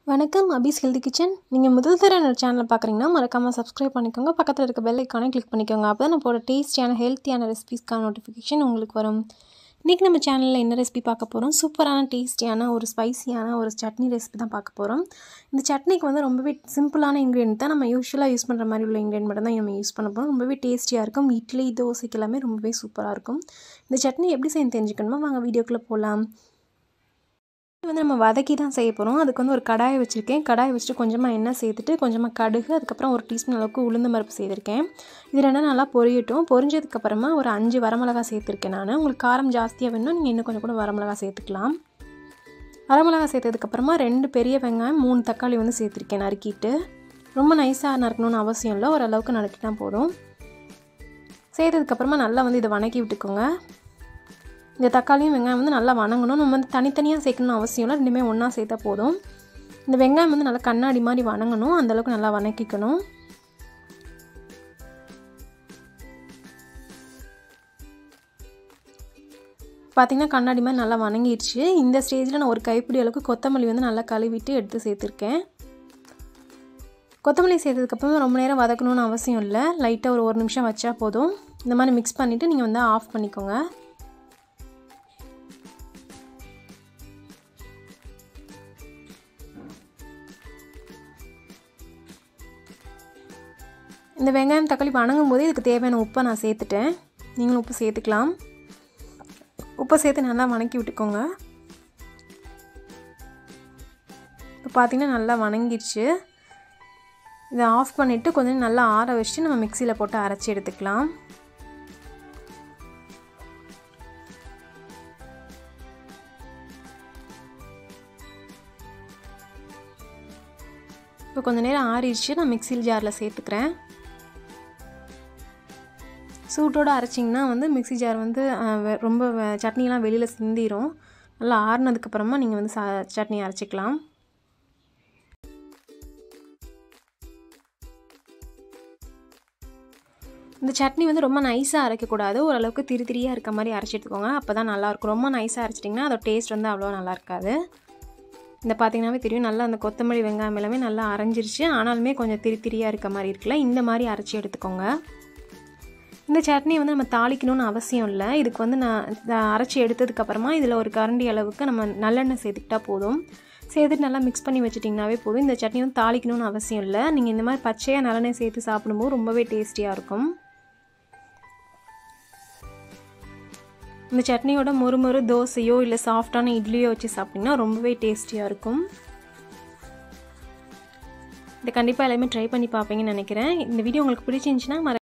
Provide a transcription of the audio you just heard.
வணக்கம் அபிஸ் healthy kitchen நீங்கள் முதல் தர என்னோட சேனலை பார்க்குறீங்கன்னா மறக்காமல் சப்ஸ்கிரைப் பண்ணிக்கோங்க பக்கத்தில் இருக்க பெல் ஐக்கானை கிளிக் பண்ணிக்கோங்க அப்போ தான் நான் போட டேஸ்டியான ஹெல்த்தியான ரெசிபிஸ்க்கான நோட்டிஃபிகேஷன் உங்களுக்கு வரும் இன்றைக்கி நம்ம சேனலில் என்ன ரெசிபி பார்க்க போகிறோம் சூப்பரான டேஸ்டியான ஒரு ஸ்பைசியான ஒரு சட்னி ரெசிபி தான் பார்க்க போகிறோம் இந்த சட்னிக்கு வந்து ரொம்பவே சிம்பிளான இன்க்ரீடியன்ட் தான் நம்ம யூஸ்வலாக யூஸ் பண்ணுற மாதிரி உள்ள இன்க்ரீடியன்ட் மட்டும் தான் நம்ம யூஸ் பண்ண போகிறோம் ரொம்பவே டேஸ்டியாக இருக்கும் இட்லி தோசைக்கு எல்லாமே ரொம்பவே சூப்பராக இருக்கும் இந்த சட்னி எப்படி செய்ய தெரிஞ்சுக்கணுமோ வாங்க வீடியோக்குள்ளே போகலாம் இது வந்து நம்ம வதக்கி தான் செய்ய போகிறோம் அதுக்கு வந்து ஒரு கடாயை வச்சுருக்கேன் கடாயை வச்சுட்டு கொஞ்சமாக எண்ணெய் சேர்த்துட்டு கொஞ்சமாக கடுகு அதுக்கப்புறம் ஒரு டீஸ்பூன் அளவுக்கு உளுந்து பருப்பு செய்திருக்கேன் இது ரெண்டும் நல்லா பொரியட்டும் பொரிஞ்சதுக்கப்புறமா ஒரு அஞ்சு வரமிளகா சேர்த்துருக்கேன் நான் உங்களுக்கு காரம் ஜாஸ்தியாக வேணும் நீங்கள் இன்னும் கொஞ்சம் கூட வரமிளகா சேர்த்துக்கலாம் வரமிளகா சேர்த்ததுக்கப்புறமா ரெண்டு பெரிய வெங்காயம் மூணு தக்காளி வந்து சேர்த்துருக்கேன் நறுக்கிட்டு ரொம்ப நைஸாக நறுக்கணும்னு அவசியம் இல்லை ஓரளவுக்கு நறுக்கிட்டா போதும் சேர்த்ததுக்கப்புறமா நல்லா வந்து இதை வணக்கி விட்டுக்கோங்க இந்த தக்காளியும் வெங்காயம் வந்து நல்லா வணங்கணும் நம்ம வந்து தனித்தனியாக சேர்க்கணும்னு அவசியம் இல்லை ரெண்டுமே ஒன்றா சேர்த்தா போதும் இந்த வெங்காயம் வந்து நல்லா கண்ணாடி மாதிரி வணங்கணும் அந்தளவுக்கு நல்லா வணக்கிக்கணும் பார்த்திங்கன்னா கண்ணாடி மாதிரி நல்லா வணங்கிடுச்சு இந்த ஸ்டேஜில் நான் ஒரு கைப்பிடி அளவுக்கு கொத்தமல்லி வந்து நல்லா கழுவிட்டு எடுத்து சேர்த்துருக்கேன் கொத்தமல்லி சேர்த்ததுக்கப்புறம் ரொம்ப நேரம் வதக்கணும்னு அவசியம் இல்லை லைட்டாக ஒரு ஒரு நிமிஷம் வச்சா போதும் இந்த மாதிரி மிக்ஸ் பண்ணிவிட்டு நீங்கள் வந்து ஆஃப் பண்ணிக்கோங்க இந்த வெங்காயம் தக்காளி வணங்கும் போது இதுக்கு தேவையான உப்பை நான் சேர்த்துட்டேன் நீங்களும் உப்பு சேர்த்துக்கலாம் உப்பை சேர்த்து நல்லா வணக்கி விட்டுக்கோங்க இப்போ பார்த்திங்கன்னா நல்லா வணங்கிடுச்சு இதை ஆஃப் பண்ணிவிட்டு கொஞ்சம் நல்லா ஆற வச்சுட்டு நம்ம மிக்சியில் போட்டு அரைச்சி எடுத்துக்கலாம் இப்போ கொஞ்சம் நேரம் ஆறிடுச்சு நான் மிக்சியில் ஜாரில் சேர்த்துக்கிறேன் சூட்டோடு அரைச்சிங்கன்னா வந்து மிக்சி ஜார் வந்து ரொம்ப சட்னிலாம் வெளியில் சிந்திரும் நல்லா ஆறுனதுக்கப்புறமா நீங்கள் வந்து சா சட்னி அரைச்சிக்கலாம் இந்த சட்னி வந்து ரொம்ப நைஸாக அரைக்கக்கூடாது ஓரளவுக்கு திரி திரியாக இருக்க மாதிரி அரைச்சி எடுத்துக்கோங்க அப்போ தான் நல்லாயிருக்கும் ரொம்ப நைஸாக அரைச்சிட்டிங்கன்னா அதோட டேஸ்ட் வந்து அவ்வளோ நல்லா இருக்காது இந்த பார்த்திங்கனாவே தெரியும் நல்லா அந்த கொத்தமல்லி வெங்காயம் எல்லாமே நல்லா அரைஞ்சிருச்சு ஆனாலுமே கொஞ்சம் திரி திரியாக இருக்க மாதிரி இருக்குல்ல இந்த மாதிரி அரைச்சி எடுத்துக்கோங்க இந்த சட்னி வந்து நம்ம தாளிக்கணும்னு அவசியம் இல்லை இதுக்கு வந்து நான் அரைச்சி எடுத்ததுக்கப்புறமா இதில் ஒரு கரண்டி அளவுக்கு நம்ம நல்லெண்ணெய் சேர்த்துக்கிட்டா போதும் சேர்த்துட்டு நல்லா மிக்ஸ் பண்ணி வச்சிட்டிங்கனாவே போதும் இந்த சட்னி வந்து தாளிக்கணும்னு அவசியம் இல்லை நீங்கள் இந்த மாதிரி பச்சையாக நல்லெண்ணெய் சேர்த்து சாப்பிடும்போது ரொம்பவே டேஸ்டியாக இருக்கும் இந்த சட்னியோட மொறுமொறு தோசையோ இல்லை சாஃப்டான இட்லியோ வச்சு சாப்பிட்டிங்கன்னா ரொம்பவே டேஸ்டியாக இருக்கும் இதை கண்டிப்பாக எல்லாமே ட்ரை பண்ணி பார்ப்பீங்கன்னு நினைக்கிறேன் இந்த வீடியோ உங்களுக்கு பிடிச்சிருந்துச்சின்னா